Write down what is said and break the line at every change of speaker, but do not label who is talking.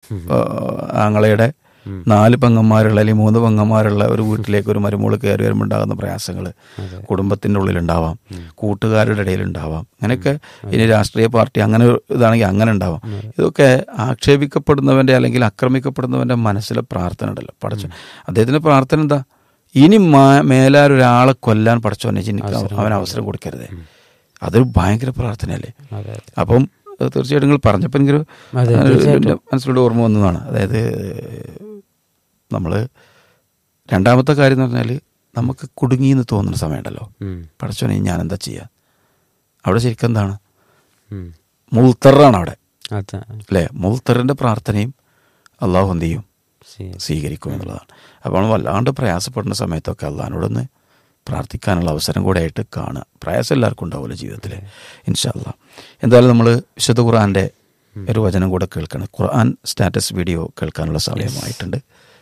ആങ്ങളയുടെ നാല് പെങ്ങന്മാരുള്ള അല്ലെങ്കിൽ മൂന്ന് പെങ്ങന്മാരുള്ള ഒരു വീട്ടിലേക്ക് ഒരു മരുമോള് കയറി വരുമ്പോൾ ഉണ്ടാകുന്ന പ്രയാസങ്ങൾ കുടുംബത്തിൻ്റെ ഉള്ളിലുണ്ടാവാം കൂട്ടുകാരുടെ ഇടയിലുണ്ടാവാം അങ്ങനെയൊക്കെ ഇനി രാഷ്ട്രീയ പാർട്ടി അങ്ങനെ ഒരു ഇതാണെങ്കിൽ അങ്ങനെ ഉണ്ടാവാം ഇതൊക്കെ ആക്ഷേപിക്കപ്പെടുന്നവൻ്റെ അല്ലെങ്കിൽ ആക്രമിക്കപ്പെടുന്നവൻ്റെ മനസ്സിലെ പ്രാർത്ഥന ഉണ്ടല്ലോ പടച്ചു അദ്ദേഹത്തിൻ്റെ പ്രാർത്ഥന എന്താ ഇനി മാ- മേലാൽ ഒരാളെ കൊല്ലാൻ പടച്ചോനെ ചിന്തിക്കാൻ അവൻ അവസരം കൊടുക്കരുതേ അതൊരു ഭയങ്കര പ്രാർത്ഥനയല്ലേ
അതെ
അപ്പം അത് തീർച്ചയായിട്ടും നിങ്ങൾ പറഞ്ഞപ്പോൾ എനിക്കൊരു
അതെ,
എൻ്റെ മനസ്സിലൂടെ ഓർമ്മ വന്നതാണ് അതായത് നമ്മൾ രണ്ടാമത്തെ കാര്യം എന്ന് പറഞ്ഞാൽ നമുക്ക് കുടുങ്ങിയെന്ന് തോന്നുന്ന സമയമുണ്ടല്ലോ
ഉം.
പടച്ചോനെ ഞാൻ എന്താ ചെയ്യുക അവിടെ ശരിക്കും എന്താണ്
ഉം.
മുൾത്തറാണ് അവിടെ
അതെ
അല്ലേ മുൾത്തറിൻ്റെ പ്രാർത്ഥനയും അള്ളാഹു എന്ത് ചെയ്യും
ശരി.
സ്വീകരിക്കും എന്നുള്ളതാണ് അപ്പോൾ വല്ലാണ്ട് പ്രയാസപ്പെടുന്ന സമയത്തൊക്കെ അള്ളഹാനോടൊന്ന് പ്രാർത്ഥിക്കാനുള്ള അവസരം കൂടെ ആയിട്ട് കാണുക പ്രയാസം എല്ലാവർക്കും ഉണ്ടാവുമല്ലോ ജീവിതത്തിൽ ഇൻഷാല്ല എന്തായാലും നമ്മൾ വിശുദ്ധ ഖുർആൻ്റെ ഒരു വചനം കൂടെ കേൾക്കണം ഖുർആൻ സ്റ്റാറ്റസ് വീഡിയോ കേൾക്കാനുള്ള സമയമായിട്ടുണ്ട്